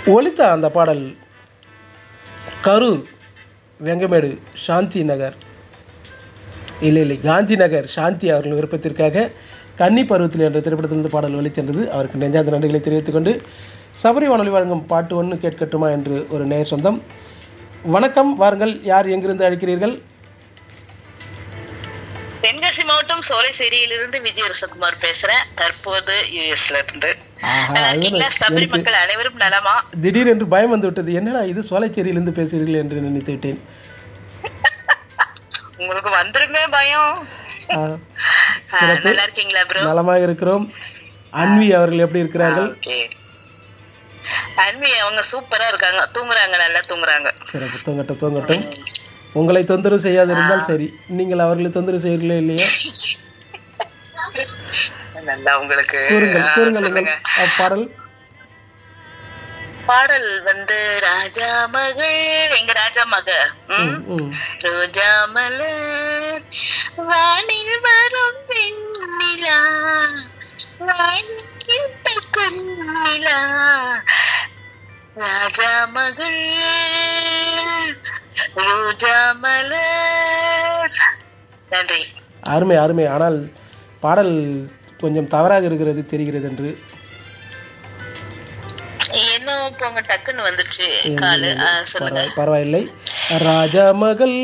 ஒலித்த அந்த பாடல் கரூர் வெங்கமேடு சாந்தி நகர் இல்லை இல்லை காந்தி நகர் சாந்தி அவர்கள் விருப்பத்திற்காக கன்னி பருவத்தில் என்ற திரைப்படத்திலிருந்து பாடல் வெளிச்சென்றது அவருக்கு நெஞ்சாத நன்றிகளை தெரிவித்துக் கொண்டு சபரி வானொலி வழங்கும் பாட்டு ஒன்று கேட்கட்டுமா என்று ஒரு நேர் சொந்தம் வணக்கம் வாருங்கள் யார் எங்கிருந்து அழைக்கிறீர்கள் தென்காசி மாவட்டம் சோலைசேரியிலிருந்து விஜய் அரசகுமார் பேசுறேன் தற்போது யூஎஸ்ல இருந்து ஆஹா, நல்லா இருக்கீங்களா அதுதான் சபரி எனக்கு- மக்கள் அனைவரும் நலமா திடீரென்று பயம் வந்து விட்டது என்னடா இது சோலைச்சேரியிலிருந்து பேசுகிறீர்கள் என்று நினைத்து விட்டேன் உங்களுக்கு வந்துருமே பயம் ஆ, ஆ, நல்லா இருக்கீங்களா ப்ரோ நலமாக இருக்கிறோம் அன்வி அவர்கள் எப்படி இருக்கிறார்கள் ஓகே அன்வி அவங்க சூப்பரா இருக்காங்க தூங்குறாங்க நல்லா தூங்குறாங்க சிறப்பு தூங்கட்டும் தூங்கட்டும் உங்களை தொந்தரவு செய்யாதிருந்தால் சரி நீங்கள் அவர்களை தொந்தரவு செய்கிறீர்களோ இல்லையோ நல்லா உங்களுக்கு கூறுங்கள் ஆ, கூறுங்கள் உங்கள் சொல்லுங்க பாடல் பாடல் வந்து ராஜா மகள் எங்க ராஜா மக ம்? ம் ரோஜா மலர் வானில் வரும் வெண்ணிலா வானில் நிலா ராஜா மகள் ரோஜா மலர் நன்றி அருமை அருமை ஆனால் பாடல் கொஞ்சம் தவறாக இருக்கிறது தெரிகிறது என்று என்ன போங்க டக்குன்னு வந்துச்சு காலு ஆ, சொல்லுங்க பரவா- பரவாயில்லை ராஜா மகள்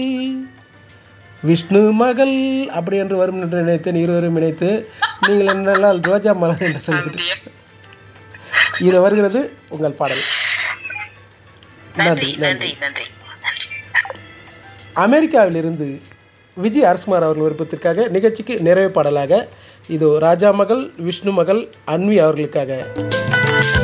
விஷ்ணு மகள் அப்படி என்று வரும் என்று நினைத்தேன் இருவரும் நினைத்து நீங்கள் என்னென்னால் ரோஜா மலர் என்று சொல்லிவிட்டு அப்படியே. இது வருகிறது உங்கள் பாடல் நன்றி நன்றி நன்றி அமெரிக்காவிலிருந்து விஜய் அரசுமார் அவர்கள் விருப்பத்திற்காக நிகழ்ச்சிக்கு நிறைவு பாடலாக இதோ ராஜா மகள் விஷ்ணு மகள் அன்வி அவர்களுக்காக